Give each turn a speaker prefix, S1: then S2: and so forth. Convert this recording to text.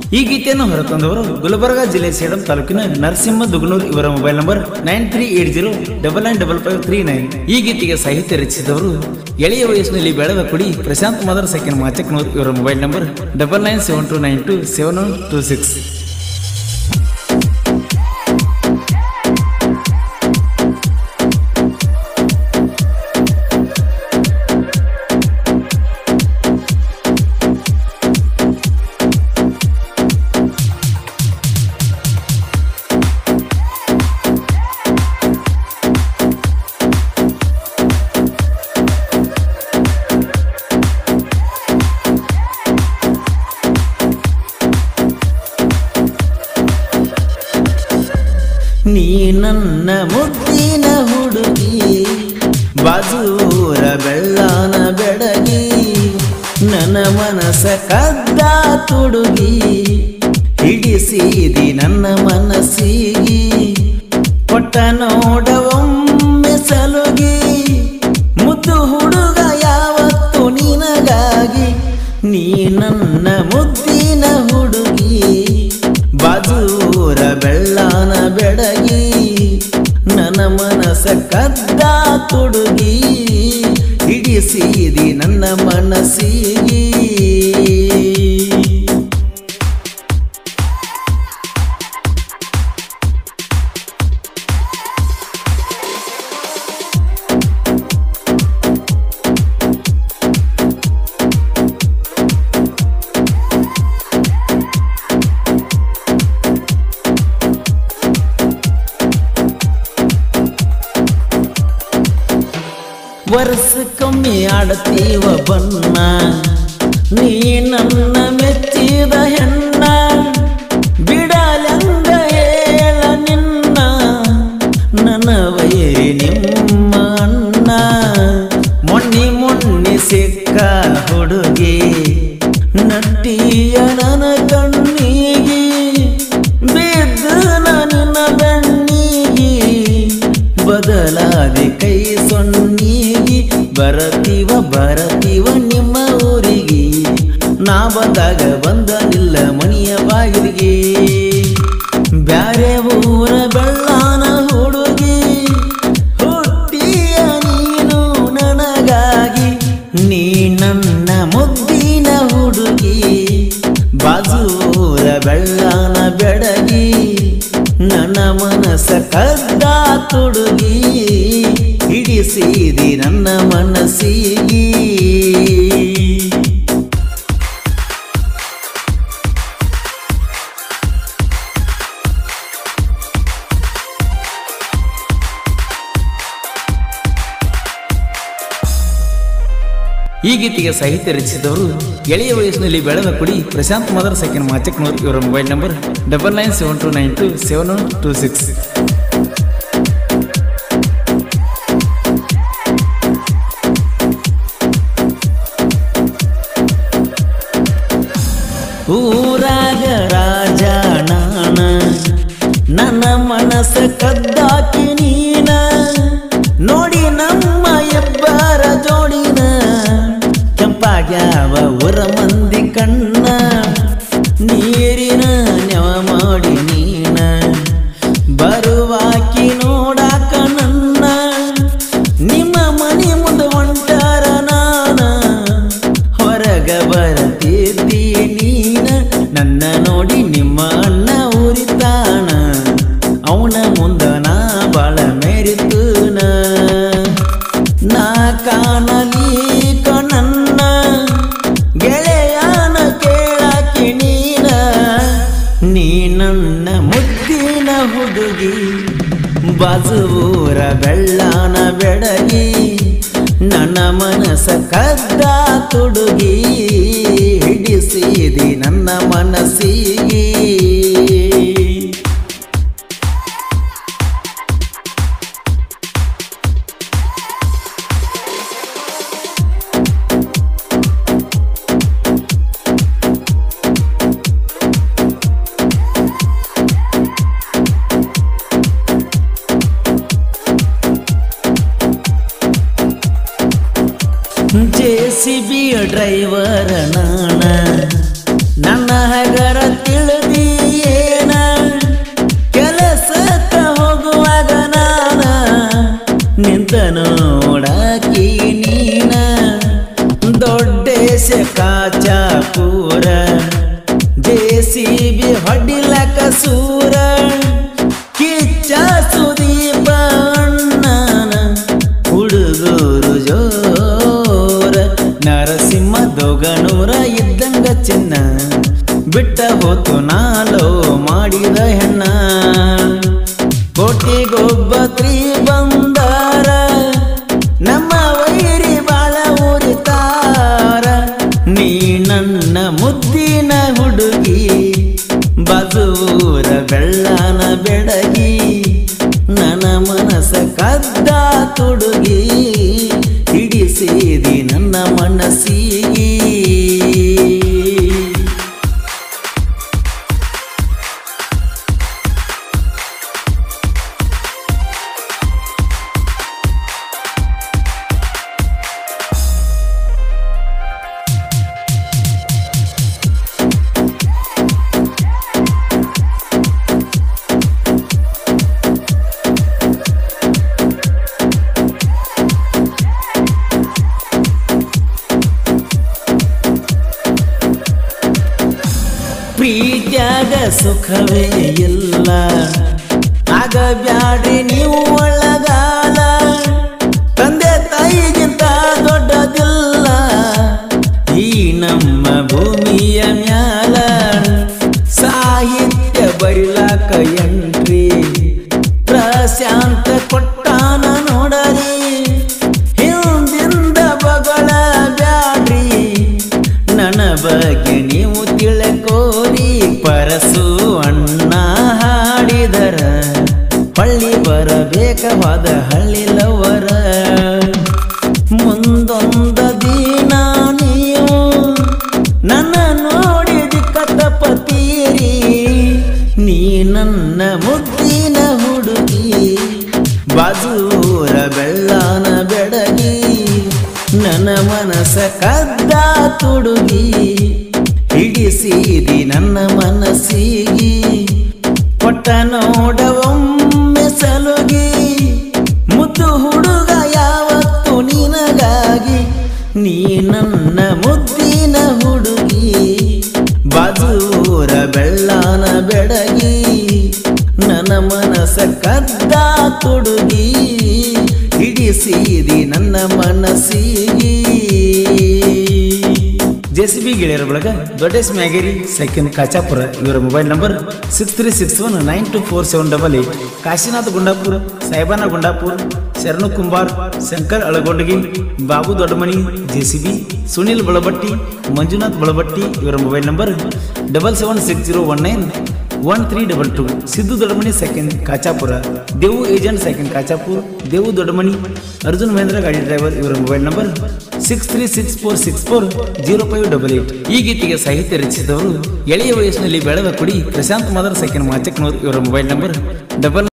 S1: ಈ ಗೀತೆಯನ್ನು ಹೊರತಂದವರು ಗುಲ್ಬರ್ಗಾ ಜಿಲ್ಲೆ ಸೇಡಂ ತಾಲೂಕಿನ ನರಸಿಂಹ ದುಗನೂರ್ ಇವರ mobile number nine three eight zero double nine double five three nine ಈ ಗೀತೆಗೆ ಸಾಹಿತ್ಯ ರಚಿಸಿದವರು ಎಳೆಯ ವಯಸ್ಸಿನಲ್ಲಿ ಬೆಳೆದ ಕುಡಿ ಪ್ರಶಾಂತ್ ಮದರ್ ಸೆಕೆಂಡ್ ಮಾಚಕ್ನೂರ್ ಇವರ mobile number double nine seven two nine two seven one two six ನೀ ನನ್ನ ಮುದ್ದಿನ ಹುಡುಗಿ ಬಾಜೂರ ಬೆಳ್ಳಾನ ಬೆಡಗಿ ನನ್ನ ಮನಸ ಕದ್ದ ತುಡುಗಿ ಹಿಡಿಸಿದಿ ನನ್ನ ಮನಸ್ಸಿಗಿ ಕೊಟ್ಟ ನೋಡವೊಮ್ಮೆ ಸಲುಗಿ ಮುದ್ದು ಹುಡುಗ ಯಾವತ್ತು ನಿನಗಾಗಿ ನೀ ನನ್ನ ಮುದ್ದಿನ ಹುಡುಗಿ ಬಾಜೂರ ಬೆಳ್ಳಾನ ಬೆಡಗಿ ನನ್ನ ಮನಸ ಕದ್ದ ತುಡುಗಿ ಹಿಡಿಸಿದಿ ನನ್ನ ಮನಸ್ಸಿಗೆ ವರ್ಷಕ್ಕೊಮ್ಮೆ ಆಡತೀವ ಬನ್ನ ನೀ ನನ್ನ ಮೆಚ್ಚಿದ ಹೆಣ್ಣ ಬಿಡಲಂಗ ಹೇಳ ನಿನ್ನ ನನ್ನ ವೈರಿ ನಿಮ್ಮ ಅಣ್ಣ ಮೊನ್ನಿ ಮೊನ್ನೆ ಸಿಕ್ಕ ಹುಡುಗಿ ನಟ್ಟಿಯ ನನ್ನ ಕಣ್ಣಿಗೆ ಬಿದ್ದು ನನ್ನ ಬೆಣ್ಣಿಗೆ ಬದಲಾದೆ ಕೈ ಸೊನ್ನಿಗೆ ಬರತೀವ ಬರತೀವ ನಿಮ್ಮ ಊರಿಗೆ ನಾ ಬಂದಾಗ ಬಂದನಿಲ್ಲ ಮನಿಯ ಬಾಗಿಲಿಗೆ ಬ್ಯಾರೆ ಊರ ಬೆಳ್ಳಾನ ಹುಡುಗಿ ಹುಟ್ಟಿಯ ನೀನು ನನಗಾಗಿ ನೀ ನನ್ನ ಮುದ್ದಿನ ಹುಡುಗಿ ಬಾಜೂರ ಬೆಳ್ಳಾನ ಬೆಡಗಿ ನನ್ನ ಮನಸ ಕದ್ದ ತುಡುಗಿ ಹಿಡಿಸಿದಿ ನನ್ನ ಮನಸ್ಸಿಗೆ ಈ ಗೀತೆಗೆ ಸಾಹಿತ್ಯ ರಚಿಸಿದವರು ಎಳೆಯ ವಯಸ್ಸಿನಲ್ಲಿ ಬೆಳೆದ ಕುಡಿ ಪ್ರಶಾಂತ್ ಮದರ್ ಸೆಕೆಂಡ್ ಮಾಚಕ್ನೂರ್ ಇವರ mobile number double nine seven two nine two seven one two six ಊರಾಗ ರಾಜ ನಾನ ನನ್ನ ಮನಸ್ಸ ಕದ್ದಾಕಿ ನೀನ ನೋಡಿ ನಮ್ಮ ಇಬ್ಬರ ಜೋಡಿನ ಕೆಂಪಾಗ್ಯಾವ ಊರ ಮಂದಿ ಕಣ್ಣ ನೀರಿನ ನೆವ ಮಾಡಿ ನೀನ ಬರುವಾಕಿ ನೋಡಾಕ ನನ್ನ ನಿಮ್ಮ ಮನೆ ಮುಂದೆ ಹೊಂಟಾರ ನಾನ ಹೊರಗ ಬರತಿದ್ದಿ ನೀನ ನನ್ನ ನೋಡಿ ನಿಮ್ಮ ಅಣ್ಣ ಉರಿತಾನ ಅವನ ಮುಂದ ನಾ ಬಾಳ ಮೆರಿತುನ ನಾ ಕಾಣಲೀಕ ನನ್ನ ಗೆಳೆಯನ ಕೇಳಾಕಿ ನೀನ ನೀ ನನ್ನ ಮುದ್ದಿನ ಹುಡುಗಿ ಬಾಜೂರ ಬೆಳ್ಳಾನ ಬೆಡಗಿ ನನ್ನ ಮನಸ ಕದ್ದ ತುಡುಗಿ ಹಿಡಿಸಿದಿ ನನ್ನ ಮನಸ್ಸಿಗೆ ಜೆ ಸಿ ಬಿ ಡ್ರೈವರ್ ನಾನ ನನ್ನ ಹಗರ ತಿಳ ಸಿ ಬಿ ಹೊಡಿಲಕ ಸೂರ ಕಿಚ್ಚ ಸುದೀಪ ಅಣ್ಣನ ಹುಡುಗೂರು ಜೋರ ನರಸಿಂಹ ದೊಗನೂರ ಇದ್ದಂಗ ಚಿನ್ನ ಬಿಟ್ಟ ಹೋತು ನಾಲೋ ಮಾಡಿದ ಹೆಣ್ಣ ಕೋಟಿಗೊಬ್ಬ ತ್ರೀ ಬಂದಾರ ನಮ್ಮ ವೈರಿ ಬಾಳ ಉರಿತಾರ ನೀ ನನ್ನ ಮುದ್ದಿನ ಹುಡುಗಿ ಬದೂರ ಬೆಳ್ಳನ ಬೆಡಗಿ ನನ್ನ ಮನಸ ಕದ್ದ ತುಡುಗಿ ಹಿಡಿಸಿದಿ ನನ್ನ ಮನಸ್ಸಿಗೆ ಪ್ರೀತ್ಯಾಗ ಸುಖವೇ ಇಲ್ಲ ಆಗ ಬ್ಯಾಡ್ರಿ ನೀವು ಒಳಗಾಲ ತಂದೆ ತಾಯಿಗಿಂತ ದೊಡ್ಡದಿಲ್ಲ ಈ ನಮ್ಮ ಭೂಮಿಯ ಮ್ಯಾಲ ಸಾಹಿತ್ಯ ಬರಿಲಾಕ ಎಂಟ್ರಿ ಪ್ರಶಾಂತ ಕೊಟ್ಟಾನ ನೋಡರಿ ಹಿಂದಿಂದ ಬಗಳ ಬ್ಯಾಡ್ರಿ ನನ್ನ ಬಗ್ಗೆ ನೀವು ತಿಳ್ಕೋರಿ ಪರಸು ಅಣ್ಣ ಹಾಡಿದರ ಹಳ್ಳಿ ಬರಬೇಕವಾದ ಹಳ್ಳಿ ಲವರ ಮುಂದೊಂದ ದಿನ ನೀವು ನನ್ನ ನೋಡಿ ದಿಕ್ಕತಪತೀರಿ ನೀ ನನ್ನ ಮುದ್ದಿನ ಹುಡುಗಿ ಬಾಜೂರ ಬೆಳ್ಳನ ಬೆಡಗಿ ನನ್ನ ಮನಸ ಕದ್ದ ತುಡುಗಿ ಹಿಡಿಸಿದಿ ನನ್ನ ಮನಸ್ಸಿಗೆ ಕೊಟ್ಟ ನೋಡವೊಮ್ಮೆ ಸಲುಗಿ ಮುದ್ದು ಹುಡುಗ ಯಾವತ್ತು ನಿನಗಾಗಿ ನೀ ನನ್ನ ಮುದ್ದಿನ ಹುಡುಗಿ ಬಾಜೂರ ಬೆಳ್ಳನ ಬೆಡಗಿ ನನ್ನ ಮನಸ ಕದ್ದ ತುಡುಗಿ ಹಿಡಿಸಿದಿ ನನ್ನ ಮನಸ್ಸಿಗೆ ಜೆಸಿಬಿ ಗೆಳೆಯರ ಬಳಗ ದೊಡ್ಡಸ್ ಮ್ಯಾಗೇರಿ ಸೆಕೆಂಡ್ ಕಾಚಾಪುರ ಇವರ mobile number six three six one nine two four seven double eight Kashinath Gundapura ಸಾಹೇಬಾನ ಗುಂಡಾಪುರ ಶರಣು ಕುಂಬಾರ್ ಶಂಕರ್ ಅಳಗೊಂಡಗಿ ಬಾಬು ದೊಡ್ಡಮನಿ ಜೆಸಿಬಿ ಸುನಿಲ್ ಬಳಬಟ್ಟಿ ಮಂಜುನಾಥ್ ಬಳಬಟ್ಟಿ ಇವರ mobile number double seven six zero one nine one three double two Siddu Doddamani second Kachapura Devu agent second Kachapur Devu Doddamani Arjun Mahindra ಗಾಡಿ ಡ್ರೈವರ್ ಇವರ mobile number six three six four six four zero five double eight ಈ ಗೀತೆಗೆ ಸಾಹಿತ್ಯ ರಚಿಸಿದವರು ಎಳೆಯ ವಯಸ್ಸಿನಲ್ಲಿ ಬೆಳೆದ ಕುಡಿ ಪ್ರಶಾಂತ್ ಮದರ್ ಸೆಕೆಂಡ್ ಮಾಚಕ್ನೂರ್ ಇವರ ಮೊಬೈಲ್ ನಂಬರ್ ಡಬಲ್